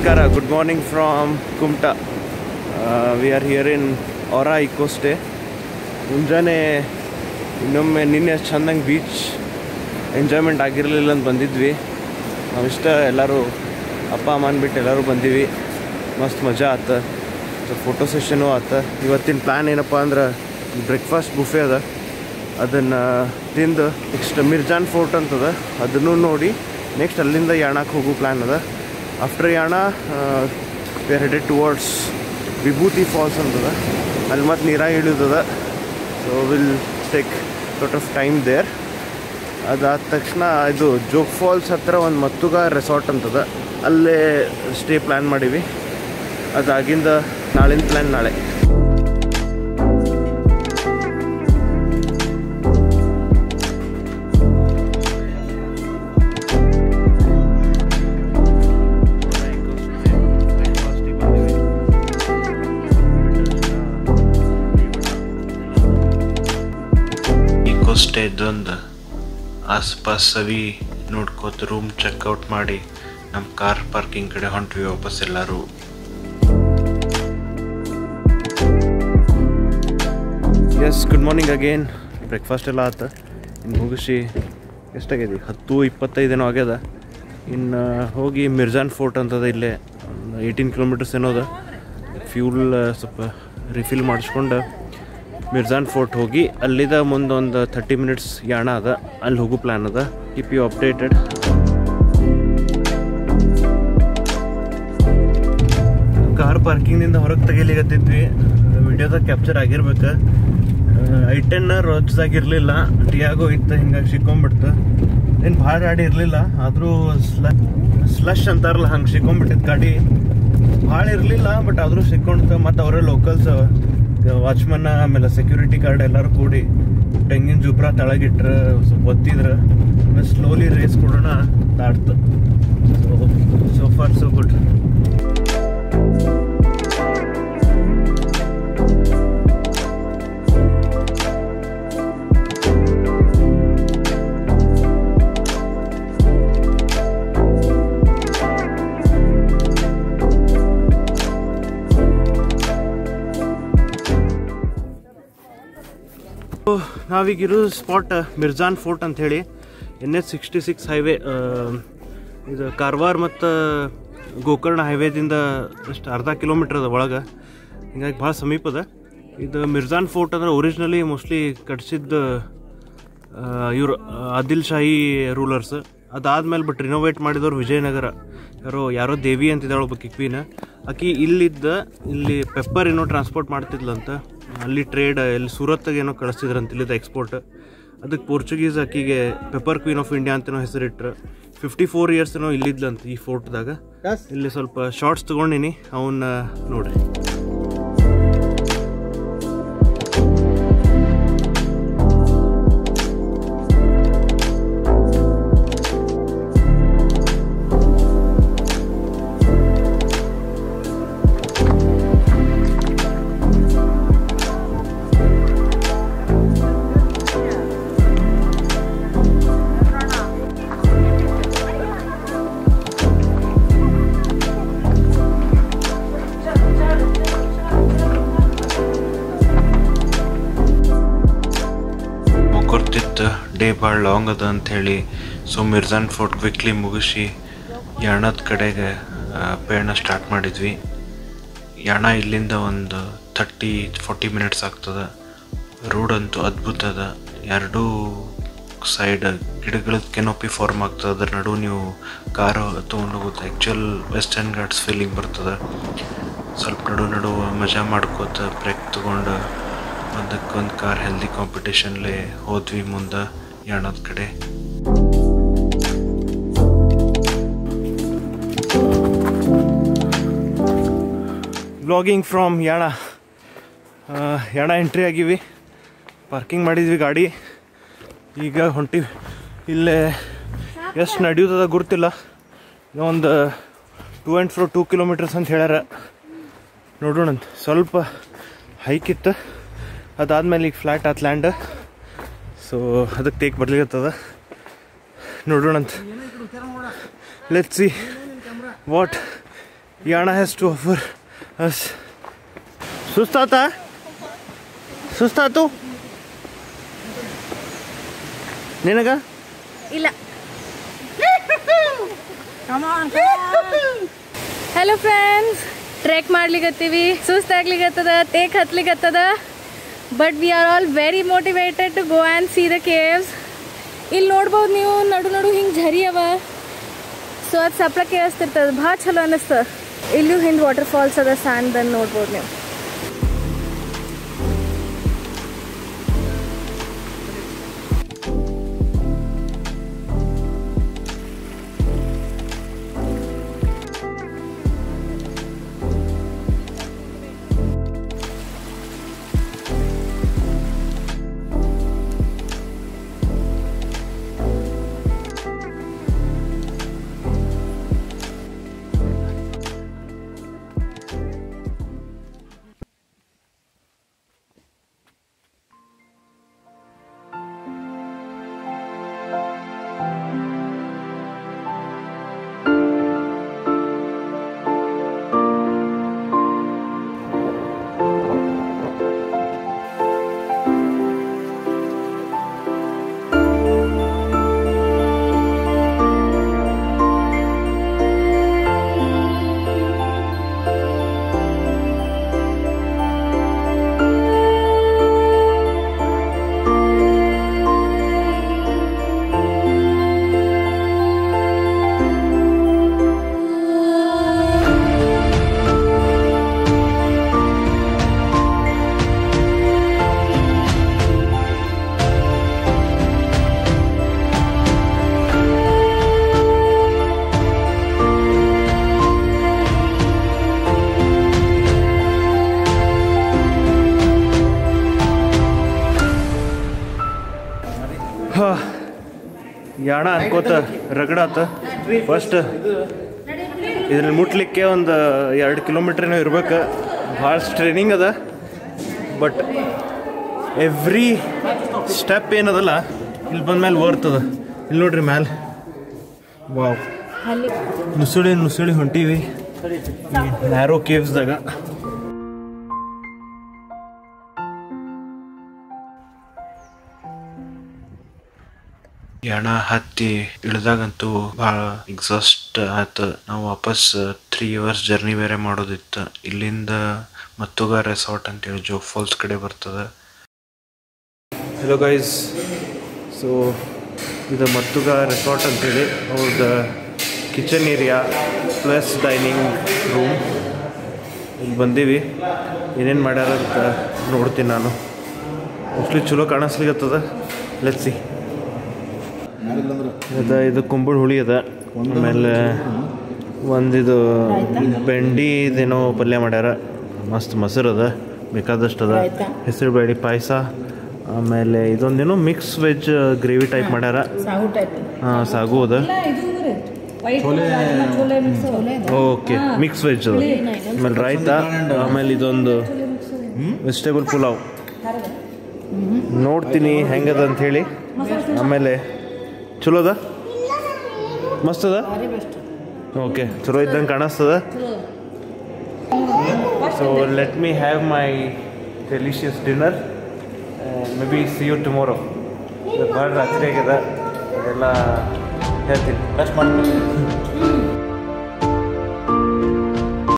ನಮಸ್ಕಾರ good morning from Kumta we are here in Ora Eco Stay ಮುಂಜಾನೆ ಇನ್ನೊಮ್ಮೆ ನಿನ್ನೆ ಅಷ್ಟು ಚೆಂದಂಗೆ ಬೀಚ್ ಎಂಜಾಯ್ಮೆಂಟ್ ಆಗಿರಲಿಲ್ಲ ಅಂತ ಬಂದಿದ್ವಿ ನಾವಿಷ್ಟ ಎಲ್ಲರೂ ಅಪ್ಪ ಅಮ್ಮನ ಬಿಟ್ಟು ಎಲ್ಲರೂ ಬಂದೀವಿ ಮಸ್ತ್ ಮಜಾ ಆತ ಸೊ ಫೋಟೋ ಸೆಷನು ಆತ ಇವತ್ತಿನ ಪ್ಲ್ಯಾನ್ ಏನಪ್ಪ ಅಂದ್ರೆ ಬ್ರೇಕ್ಫಾಸ್ಟ್ ಬುಫೆ ಅದ ಅದನ್ನು ತಿಂದು ನೆಕ್ಸ್ಟ್ ಮಿರ್ಜಾನ್ ಫೋರ್ಟ್ ಅಂತದ ಅದನ್ನು ನೋಡಿ ನೆಕ್ಸ್ಟ್ ಅಲ್ಲಿಂದ ಯಾಣಕ್ಕೆ ಹೋಗೋ ಪ್ಲ್ಯಾನ್ ಅದ after Yana we are headed towards Vibhuti Falls ಅಂತದ ಅಲ್ಲಿ ಮತ್ತೆ ನೀರಾಗ ಇಳಿದದ so will take lot of time there ಅದಾದ ತಕ್ಷಣ ಇದು ಜೋಗ್ ಫಾಲ್ಸ್ ಹತ್ರ ಒಂದು ಮತ್ತುಗ ರೆಸಾರ್ಟ್ ಅಂತದ ಅಲ್ಲೇ ಸ್ಟೇ ಪ್ಲ್ಯಾನ್ ಮಾಡೀವಿ ಅದಾಗಿಂದ ನಾಳಿನ ಪ್ಲ್ಯಾನ್ ನಾಳೆ ಇಕೋ ಸ್ಟೇದೊಂದು ಆಸ್ಪಾಸ್ ಸವಿ ನೋಡ್ಕೋತ ರೂಮ್ ಚೆಕ್ಔಟ್ ಮಾಡಿ ನಮ್ಮ ಕಾರ್ ಪಾರ್ಕಿಂಗ್ ಕಡೆ ಹೊಂಟ್ವಿ ವಾಪಸ್ ಎಲ್ಲರೂ yes good morning again breakfast ಎಲ್ಲ ಆತ ಇನ್ನು ಮುಗಿಸಿ ಎಷ್ಟಾಗ್ಯದ ಈಗ? ಹತ್ತು ಇಪ್ಪತ್ತೈದೇನೋ ಆಗ್ಯದ ಇನ್ನು ಹೋಗಿ ಮಿರ್ಜಾನ್ ಫೋರ್ಟ್ ಅಂತದ ಇಲ್ಲೇ ಏಯ್ಟೀನ್ ಕಿಲೋಮೀಟರ್ಸ್ ಏನೋದ ಫ್ಯೂಲ್ ಸ್ವಲ್ಪ ರಿಫಿಲ್ ಮಾಡಿಸ್ಕೊಂಡು ಮಿರ್ಜಾನ್ ಫೋರ್ಟ್ ಹೋಗಿ ಅಲ್ಲಿದ ಮುಂದೆ ಒಂದು ಥರ್ಟಿ ಮಿನಿಟ್ಸ್ ಯಾಣ ಅದ ಅಲ್ಲಿ ಹೋಗೋ ಪ್ಲ್ಯಾನ್ ಅದ ಕೀಪ್ ಯು ಅಪ್ಡೇಟೆಡ್ ಕಾರ್ ಪಾರ್ಕಿಂಗ್ನಿಂದ ಹೊರಗೆ ತೆಗಿಲಿಕತ್ತಿದ್ವಿ ವಿಡಿಯೋದಾಗ ಕ್ಯಾಪ್ಚರ್ ಆಗಿರ್ಬೇಕು ಐ ಟೆನ್ ರೋಚ್ದಾಗಿರಲಿಲ್ಲ ಟಿಯಾಗೋ ಇತ್ತು ಹಿಂಗಾಗಿ ಸಿಕ್ಕೊಂಬಿಡ್ತು ಏನು ಭಾಳ ಗಾಡಿ ಇರಲಿಲ್ಲ ಆದರೂ ಸ್ಲ ಸ್ಲಶ್ ಅಂತಾರಲ್ಲ ಹಂಗೆ ಸಿಕ್ಕೊಂಬಿಟ್ಟಿತ್ತು ಗಾಡಿ ಭಾಳ ಇರಲಿಲ್ಲ ಬಟ್ ಆದರೂ ಸಿಕ್ಕೊಂಡ್ತು ಮತ್ತು ಅವರೇ ಲೋಕಲ್ಸ್ ವಾಚ್ಮನ್ ಆಮೇಲೆ ಸೆಕ್ಯೂರಿಟಿ ಗಾರ್ಡ್ ಎಲ್ಲರೂ ಕೂಡಿ ತೆಂಗಿನ ಜುಬ್ರ ತಳಗಿಟ್ರು ಸ್ವಲ್ಪ ಒತ್ತಿದ್ರು ಆಮೇಲೆ ಸ್ಲೋಲಿ ರೇಸ್ ಕೊಡೋಣ ದಾಟ್ತು so so far so good ನಾವೀಗಿರೋ ಸ್ಪಾಟ್ ಮಿರ್ಜಾನ್ ಫೋರ್ಟ್ ಅಂತ ಹೇಳಿ N H sixty six highway ಇದು ಕಾರವಾರ ಮತ್ತು ಗೋಕರ್ಣ ಹೈವೇದಿಂದ ಎಷ್ಟು ಅರ್ಧ ಕಿಲೋಮೀಟ್ರ್ ಅದ ಒಳಗೆ ಹಿಂಗಾಗಿ ಭಾಳ ಸಮೀಪ ಅದ ಇದು ಮಿರ್ಜಾನ್ ಫೋರ್ಟ್ ಅಂದ್ರೆ ಒರಿಜಿನಲಿ ಮೋಸ್ಟ್ಲಿ ಕಟ್ಸಿದ್ದು ಇವರು ಆದಿಲ್ ಶಾಹಿ ರೂಲರ್ಸ್ ಅದಾದ್ಮೇಲೆ ಬಟ್ ರಿನೋವೇಟ್ ಮಾಡಿದವ್ರು ವಿಜಯನಗರ ಯಾರೋ ಯಾರೋ ದೇವಿ ಅಂತಿದ್ದಾಳೆ ಒಬ್ಬ ಕಿಕ್ವಿನ ಆಕಿ ಇಲ್ಲಿದ್ದ ಇಲ್ಲಿ ಪೆಪ್ಪರ್ ಏನೋ ಟ್ರಾನ್ಸ್ಪೋರ್ಟ್ ಮಾಡ್ತಿದ್ಲಂತ ಅಲ್ಲಿ ಟ್ರೇಡ್ ಇಲ್ಲಿ ಸೂರತ್ಗೆ ಏನೋ ಕಳಿಸ್ತಿದ್ರಂತ ಇಲ್ಲಿದ್ದ ಎಕ್ಸ್ಪೋರ್ಟ್ ಅದಕ್ಕೆ ಪೋರ್ಚುಗೀಸ್ ಆಕಿಗೆ ಪೆಪ್ಪರ್ ಕ್ವೀನ್ ಆಫ್ ಇಂಡಿಯಾ ಅಂತನೋ ಹೆಸರಿಟ್ರು ಫಿಫ್ಟಿ ಫೋರ್ ಇಯರ್ಸ್ ಏನೋ ಇಲ್ಲಿದ್ಲಂತ ಈ ಫೋರ್ಟ್ದಾಗ ಇಲ್ಲಿ ಸ್ವಲ್ಪ ಶಾರ್ಟ್ಸ್ ತೊಗೊಂಡಿನಿ ಅವನ್ನ ನೋಡ್ರಿ ಮುಗುರ್ತಿತ್ತು ಡೇ ಭಾಳ ಲಾಂಗ್ ಅದ ಅಂಥೇಳಿ ಸೊ ಮಿರ್ಜಾನ್ ಫೋರ್ಟ್ ಕ್ವಿಕ್ಲಿ ಮುಗಿಸಿ ಯಾಣದ ಕಡೆಗೆ ಆ, ಪಯಣ ಸ್ಟಾರ್ಟ್ ಮಾಡಿದ್ವಿ ಯಾಣ ಇಲ್ಲಿಂದ ಒಂದು ಥರ್ಟಿ ಫೋರ್ಟಿ ಮಿನಿಟ್ಸ್ ಆಗ್ತದೆ ರೋಡ್ ಅಂತೂ ಅದ್ಭುತ ಅದ ಎರಡೂ ಸೈಡ್ ಗಿಡಗಳ ಕೆನೋಪಿ ಫಾರ್ಮ್ ಆಗ್ತದೆ ಅದ್ರ ನಡು ನೀವು ಕಾರು ತೊಗೊಂಡು ಹೋಗೋದು ಆ್ಯಕ್ಚುಯಲ್ ವೆಸ್ಟರ್ನ್ ಘಾಟ್ಸ್ ಫೀಲಿಂಗ್ ಬರ್ತದೆ ಸ್ವಲ್ಪ ನಡು ನಡು ಮಜಾ ಮಾಡ್ಕೋತ ಬ್ರೇಕ್ ತೊಗೊಂಡು ಒಂದಕ್ಕೆ ಒಂದು ಕಾರ್ ಹೆಲ್ದಿ ಕಾಂಪಿಟೇಷನ್ಲೇ ಹೋದ್ವಿ ಮುಂದೆ ಯಾಣದ ಕಡೆ ಬ್ಲಾಗಿಂಗ್ ಫ್ರಾಮ್ ಯಾಣ ಆ, ಯಾಣ ಎಂಟ್ರಿ ಆಗಿವಿ ಪಾರ್ಕಿಂಗ್ ಮಾಡಿದ್ವಿ ಗಾಡಿ ಈಗ ಹೊಂಟಿವಿ ಇಲ್ಲೇ ಎಷ್ಟು ನಡೆಯೋದದ ಗುರ್ತಿಲ್ಲ ಒಂದು to and fro two kilometres ಅಂತ ಹೇಳ್ಯಾರ ನೋಡೋಣಂತ ಸ್ವಲ್ಪ ಹೈಕ್ ಇತ್ತು ಅದಾದ್ಮೇಲೆ ಈಗ ಫ್ಲ್ಯಾಟ್ ಆತ್ ಲ್ಯಾಂಡ್ ಸೊ ಅದಕ್ಕೆ ಟೇಕ್ ಬರ್ಲಿಕ್ಕತ್ತದ ನೋಡೋಣಂತ let see what Yana has to offer us ಸುಸ್ತಾತ ಸುಸ್ತಾತು ನಿನಗ ಇಲ್ಲ ಹಲೋ ಫ್ರೆಂಡ್ಸ್ ಟ್ರೆಕ್ ಮಾಡ್ಲಿಕತ್ತೀವಿ ಸುಸ್ತಾಗ್ಲಿಕತ್ತದ ತೇಕ್ ಹತ್ಲಿಕತ್ತದ but we are all very motivated to go and see the caves ಇಲ್ಲಿ ನೋಡ್ಬೋದು ನೀವು ನಡು ನಡು ಹಿಂಗೆ ಝರಿ ಅವ ಸೊ ಅದು ಸಪ್ಲ ಕೇಳಿಸ್ತಿರ್ತದೆ ಭಾಳ ಚಲೋ ಅನ್ನಿಸ್ತದೆ ಇಲ್ಲೂ ಹಿಂದೆ ವಾಟರ್ ಫಾಲ್ಸ್ ಅದ ಸ್ಯಾಂಡ್ ನೋಡ್ಬೋದು ನೀವು ಯಾಣ ಅನ್ಕೋತ ರಗಡಾತ ಫಸ್ಟ್ ಇದ್ರಲ್ಲಿ ಮುಟ್ಲಿಕ್ಕೆ ಒಂದು ಎರಡು ಕಿಲೋಮೀಟ್ರ್ ಇರ್ಬೇಕು ಭಾಳ ಟ್ರೈನಿಂಗ್ ಅದ ಬಟ್ ಎವ್ರಿ ಸ್ಟೆಪ್ ಏನದಲ್ಲ ಇಲ್ಲಿ ಬಂದ್ಮೇಲೆ ವರ್ತದ ಇಲ್ಲಿ ನೋಡ್ರಿ ಮ್ಯಾಲೆ ವಾವ್ ನುಸುಳಿ ನುಸುಳಿ ಹೊಂಟೀವಿ ನ್ಯಾರೋ ಕೇವ್ಸ್ದಾಗ ಯಾಣ ಹತ್ತಿ ಇಳ್ದಾಗಂತೂ ಭಾಳ ಎಕ್ಸಾಸ್ಟ್ ಆಯ್ತು ನಾವು ವಾಪಸ್ ತ್ರೀ ಅವರ್ಸ್ ಜರ್ನಿ ಬೇರೆ ಮಾಡೋದಿತ್ತು ಇಲ್ಲಿಂದ ಮತ್ತುಗ ರೆಸಾರ್ಟ್ ಅಂತೇಳಿ ಜೋಗ್ ಫಾಲ್ಸ್ ಕಡೆ ಬರ್ತದೆ ಹಲೋ ಗೈಸ್ ಸೊ ಇದು ಮತ್ತುಗ ರೆಸಾರ್ಟ್ ಅಂತೇಳಿ ಅವ್ರದ್ದು kitchen area plus dining room ಇಲ್ಲಿ ಬಂದೀವಿ ಏನೇನು ಮಾಡ್ಯಾರ ಅಂತ ನೋಡ್ತೀನಿ ನಾನು ಮೋಸ್ಟ್ಲಿ ಚಲೋ ಕಾಣಿಸ್ಲಿಕ್ಕತ್ತದ ಲೆಟ್ಸಿ ಅದ ಇದು ಕುಂಬಳ ಹುಳಿ ಅದ ಆಮೇಲೆ ಒಂದಿದು ಬೆಂಡಿದೇನೋ ಪಲ್ಯ ಮಾಡ್ಯಾರ ಮಸ್ತ್ ಮೊಸರು ಅದ ಬೇಕಾದಷ್ಟು ಅದ ಹೆಸರು ಬೇಳೆ ಪಾಯಸ ಆಮೇಲೆ ಇದೊಂದೇನೋ ಮಿಕ್ಸ್ ವೆಜ್ ಗ್ರೇವಿ ಟೈಪ್ ಮಾಡ್ಯಾರ ಹಾಂ ಸಾಗು ಅದ ಓಕೆ ಮಿಕ್ಸ್ ವೆಜ್ ಅದ ಆಮೇಲೆ ರಾಯ್ತ ಆಮೇಲೆ ಇದೊಂದು ವೆಜಿಟೇಬಲ್ ಪುಲಾವ್ ನೋಡ್ತೀನಿ ಹೆಂಗದ ಅಂತ ಹೇಳಿ ಆಮೇಲೆ ಚಲೋ ಅದ ಮಸ್ತ್ ಅದ ಓಕೆ ಚಲೋ ಇದ್ದಂಗೆ ಕಾಣಿಸ್ತದ so let me have my delicious dinner maybe see you tomorrow ಭಾಳ ರಾತ್ರಿ ಆಗ್ಯದ ಅದೆಲ್ಲ ಹೇಳ್ತೀನಿ ಟಚ್ ಮಾಡ್ತೀನಿ